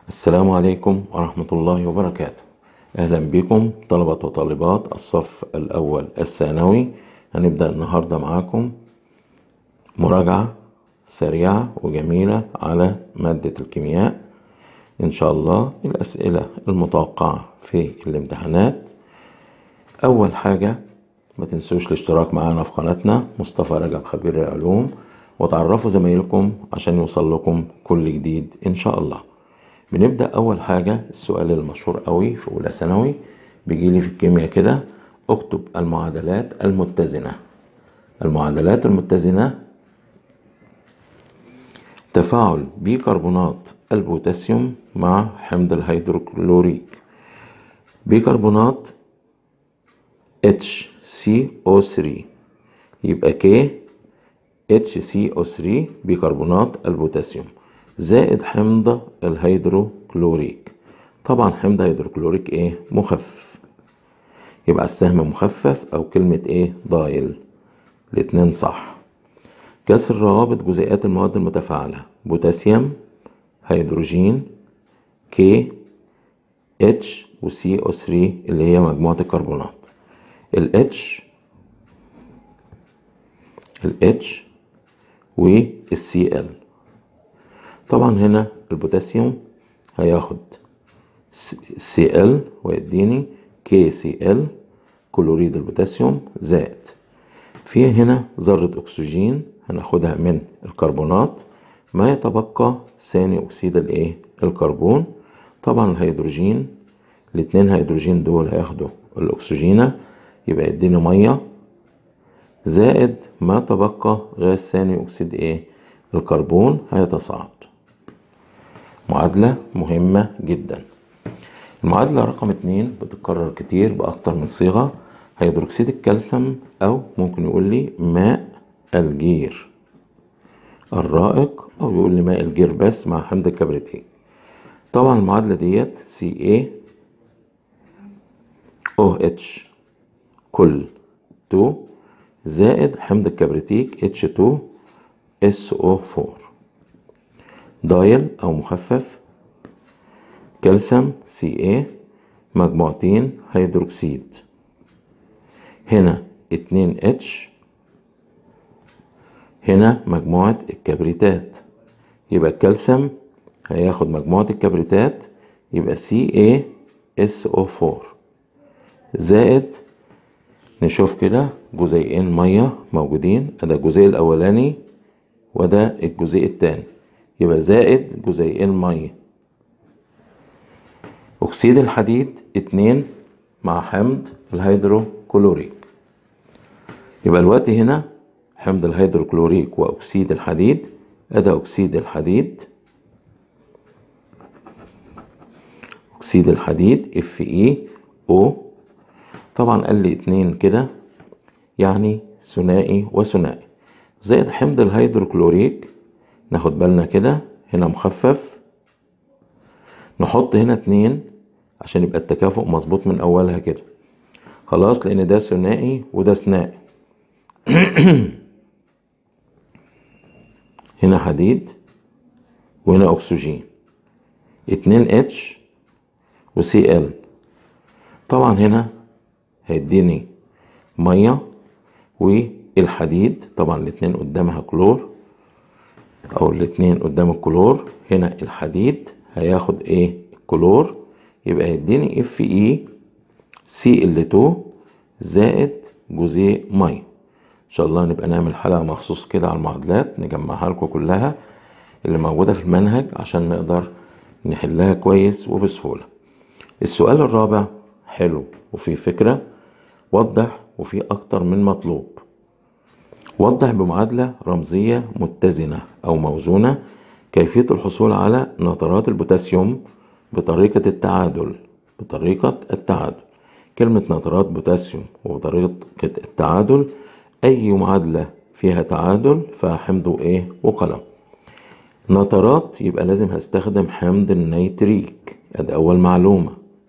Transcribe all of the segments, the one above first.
السلام عليكم ورحمة الله وبركاته أهلا بكم طلبة وطالبات الصف الأول الثانوي هنبدأ النهاردة معاكم مراجعة سريعة وجميلة على مادة الكيمياء إن شاء الله الأسئلة المتوقعة في الامتحانات أول حاجة ما تنسوش الاشتراك معنا في قناتنا مصطفى رجب خبير العلوم وتعرفوا زمايلكم عشان يوصل لكم كل جديد إن شاء الله بنبدأ أول حاجة السؤال المشهور قوي في أولى ثانوي بيجيلي في الكيمياء كده اكتب المعادلات المتزنة المعادلات المتزنة تفاعل بيكربونات البوتاسيوم مع حمض الهيدروكلوريك بيكربونات HCO3 يبقى K HCO3 بيكربونات البوتاسيوم زائد حمض الهيدروكلوريك طبعا حمض هيدروكلوريك ايه مخفف يبقى السهم مخفف او كلمة ايه ضايل الاتنين صح كسر روابط جزيئات المواد المتفاعلة بوتاسيوم هيدروجين كي اتش وسي او 3 اللي هي مجموعة الكربونات الاتش الاتش والسي ال طبعا هنا البوتاسيوم هياخد سي ال ويديني كي سي ال كلوريد البوتاسيوم زائد في هنا ذرة أكسجين هناخدها من الكربونات ما يتبقى ثاني أكسيد الإيه؟ الكربون طبعا الهيدروجين الاتنين هيدروجين دول هياخدوا الأكسجينة يبقى يديني مية زائد ما تبقى غاز ثاني أكسيد إيه؟ الكربون هيتصاعد معادلة مهمة جدا المعادلة رقم اتنين بتتكرر كتير بأكتر من صيغة هيدروكسيد الكالسيوم أو ممكن يقول لي ماء الجير الرائق أو يقول لي ماء الجير بس مع حمض الكبريتيك طبعا المعادلة ديت CA OH كل 2 زائد حمض الكبريتيك H2 SO4 دايل أو مخفف كالسيوم Ca مجموعتين هيدروكسيد هنا اتنين اتش هنا مجموعة الكبريتات يبقى الكالسيوم هياخد مجموعة الكبريتات يبقى CaSO4 زائد نشوف كده جزيئين مية موجودين ده الجزيء الأولاني وده الجزيء التاني يبقى زائد جزيئين مية أكسيد الحديد اتنين مع حمض الهيدروكلوريك يبقى الوقت هنا حمض الهيدروكلوريك وأكسيد الحديد أدا أكسيد الحديد أكسيد الحديد اف اي او طبعا قال لي اتنين كده يعني ثنائي وثنائي زائد حمض الهيدروكلوريك ناخد بالنا كده هنا مخفف نحط هنا اتنين عشان يبقى التكافؤ مظبوط من اولها كده خلاص لان ده ثنائي وده ثنائي هنا حديد وهنا اكسجين اتنين اتش وسي ال طبعا هنا هيديني ميه والحديد طبعا الاتنين قدامها كلور او الاتنين قدام الكلور هنا الحديد هياخد ايه الكلور يبقى هيديني اف اي سي ال 2 زائد جزيء ميه ان شاء الله نبقى نعمل حلقه مخصوص كده على المعادلات نجمعها لكم كلها اللي موجوده في المنهج عشان نقدر نحلها كويس وبسهوله السؤال الرابع حلو وفيه فكره وضح وفيه اكتر من مطلوب وضح بمعادلة رمزية متزنة أو موزونة كيفية الحصول على نترات البوتاسيوم بطريقة التعادل بطريقة التعادل كلمة نترات بوتاسيوم وبطريقة التعادل أي معادلة فيها تعادل فحمض إيه وقلم نترات يبقى لازم هستخدم حمض النيتريك ادي أول معلومة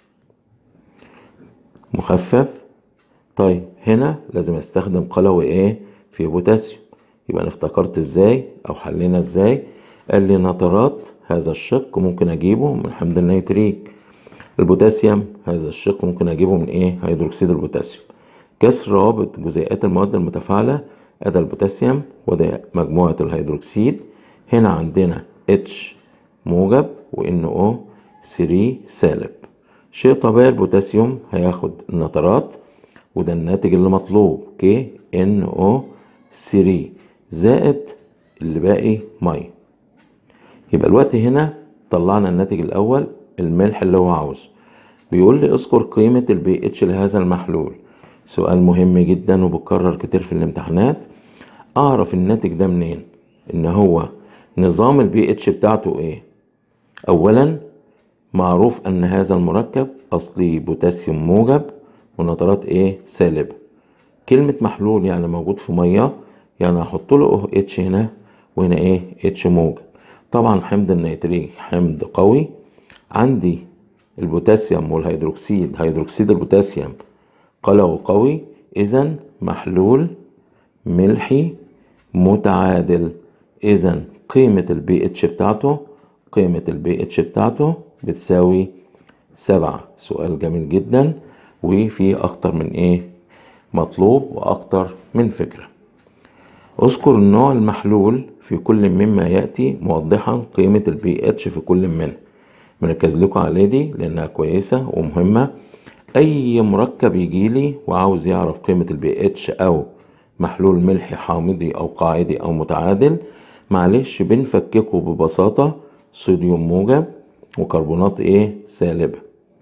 مخفف طيب هنا لازم استخدم قلوي ايه في بوتاسيوم يبقى انا افتكرت ازاي او حلينا ازاي قال لي نترات هذا الشق ممكن اجيبه من حمض النيتريك البوتاسيوم هذا الشق ممكن اجيبه من ايه هيدروكسيد البوتاسيوم كسر روابط جزيئات المواد المتفاعلة ادي البوتاسيوم وده مجموعة الهيدروكسيد هنا عندنا اتش موجب وان او 3 سالب شيء طبيعي البوتاسيوم هياخد النترات وده الناتج اللي مطلوب كي ان او 3 زائد اللي باقي ميه يبقى الوقت هنا طلعنا الناتج الاول الملح اللي هو عاوزه بيقول لي اذكر قيمة البي اتش لهذا المحلول سؤال مهم جدا وبكرر كتير في الامتحانات اعرف الناتج ده منين ان هو نظام البي اتش بتاعته ايه اولا معروف ان هذا المركب اصلي بوتاسيوم موجب ونترات ايه سالبة كلمة محلول يعني موجود في مية يعني هحط له او اتش هنا وهنا ايه اتش موجب طبعا حمض النيتريك حمض قوي عندي البوتاسيوم والهيدروكسيد هيدروكسيد البوتاسيوم قلوي قوي اذا محلول ملحي متعادل اذا قيمة البي اتش بتاعته قيمة البي اتش بتاعته بتساوي سبعة سؤال جميل جدا وفي اكتر من ايه مطلوب واكتر من فكرة اذكر نوع المحلول في كل مما يأتي موضحا قيمة البي اتش في كل منه مركز لكم على دي لانها كويسة ومهمة اي مركب يجيلي وعاوز يعرف قيمة البي اتش او محلول ملحي حامضي او قاعدي او متعادل معلش بنفككه ببساطة صوديوم موجب وكربونات ايه سالبة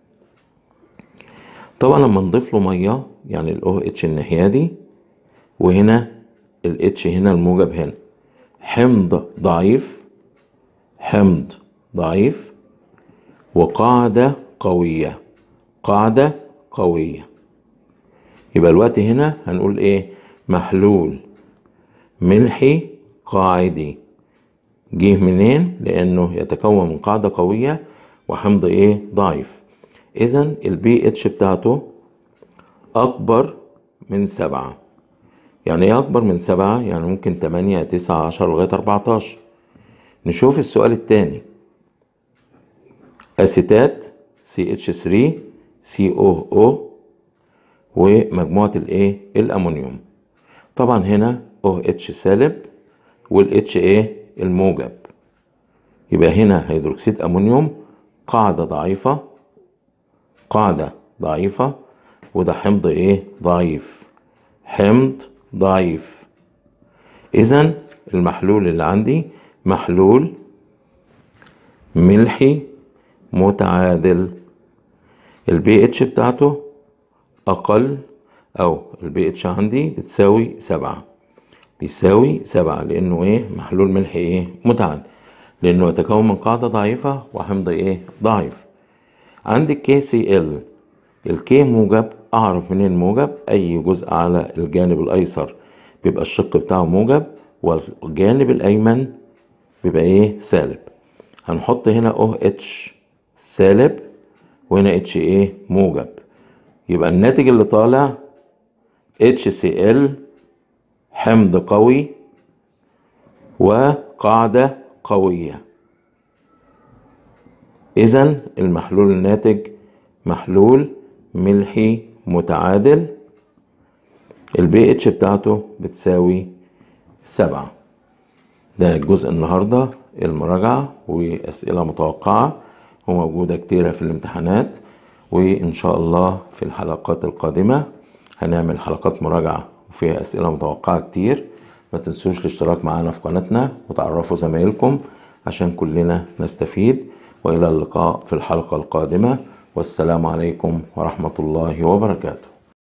طبعا لما نضيف له مية يعني الاو اتش الناحية دي وهنا الاتش هنا الموجب هنا حمض ضعيف حمض ضعيف وقاعدة قوية قاعدة قوية يبقى الوقت هنا هنقول ايه محلول ملحي قاعدي جه منين لانه يتكون من قاعدة قوية وحمض ايه ضعيف اذا البي اتش بتاعته اكبر من سبعة يعني ايه اكبر من سبعة يعني ممكن تمانية تسعة عشر لغاية اربعتاشر نشوف السؤال التاني اسيتات سي اتش 3 سي او او ومجموعة الايه الامونيوم طبعا هنا او اتش سالب والاتش ايه الموجب يبقى هنا هيدروكسيد امونيوم قاعدة ضعيفة قاعدة ضعيفة وده حمض ايه ضعيف حمض ضعيف اذا المحلول اللي عندي محلول ملحي متعادل البي اتش بتاعته اقل او البي اتش عندي بتساوي سبعة بيساوي سبعة لانه ايه محلول ملحي ايه متعادل لانه يتكون من قاعدة ضعيفة وحمض ايه ضعيف عندك كي سي ال الكي موجب اعرف منين موجب اي جزء على الجانب الايسر بيبقى الشق بتاعه موجب والجانب الايمن بيبقى ايه سالب هنحط هنا او اتش سالب وهنا اتش ايه موجب يبقى الناتج اللي طالع اتش سي ال حمض قوي وقاعدة قوية اذا المحلول الناتج محلول ملحي متعادل البي اتش بتاعته بتساوي سبعة ده الجزء النهاردة المراجعة وأسئلة متوقعة وموجودة كتيرة في الامتحانات وإن شاء الله في الحلقات القادمة هنعمل حلقات مراجعة وفيها أسئلة متوقعة كتير ما تنسوش الاشتراك معنا في قناتنا وتعرفوا زمايلكم عشان كلنا نستفيد وإلى اللقاء في الحلقة القادمة والسلام عليكم ورحمة الله وبركاته